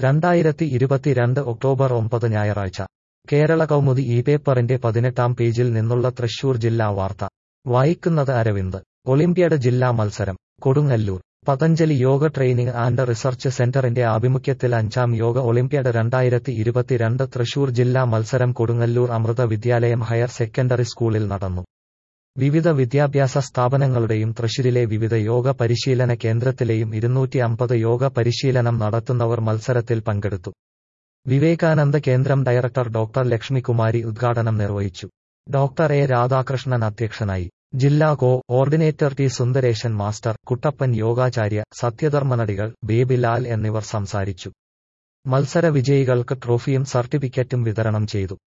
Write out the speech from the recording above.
രണ്ടായിരത്തി ഇരുപത്തിരണ്ട് ഒക്ടോബർ ഒമ്പത് ഞായറാഴ്ച കേരള കൗമുദി ഈ പേപ്പറിന്റെ പതിനെട്ടാം പേജിൽ നിന്നുള്ള തൃശൂർ ജില്ലാ വാർത്ത വായിക്കുന്നത് അരവിന്ദ് ഒളിമ്പ്യാഡ് ജില്ലാ മത്സരം Kodungallur Patanjali yoga training and research സെന്ററിന്റെ ആഭിമുഖ്യത്തിൽ അഞ്ചാം യോഗ ഒളിമ്പ്യാഡ് രണ്ടായിരത്തി ഇരുപത്തിരണ്ട് തൃശൂർ ജില്ലാ മത്സരം കൊടുങ്ങല്ലൂർ അമൃത വിദ്യാലയം ഹയർ സെക്കൻഡറി സ്കൂളിൽ നടന്നു വിവിധ വിദ്യാഭ്യാസ സ്ഥാപനങ്ങളുടെയും തൃശൂരിലെ വിവിധ യോഗ പരിശീലന കേന്ദ്രത്തിലെയും ഇരുന്നൂറ്റി അമ്പത് യോഗ പരിശീലനം നടത്തുന്നവർ മത്സരത്തിൽ പങ്കെടുത്തു വിവേകാനന്ദ കേന്ദ്രം ഡയറക്ടർ ഡോക്ടർ ലക്ഷ്മികുമാരി ഉദ്ഘാടനം നിർവഹിച്ചു ഡോക്ടർ എ രാധാകൃഷ്ണൻ അധ്യക്ഷനായി ജില്ലാ coordinator T Sundaresan master Kuttappan യോഗാചാര്യ സത്യധർമ്മനടികൾ ബേബിലാൽ എന്നിവർ സംസാരിച്ചു മത്സര വിജയികൾക്ക് ട്രോഫിയും സർട്ടിഫിക്കറ്റും വിതരണം ചെയ്തു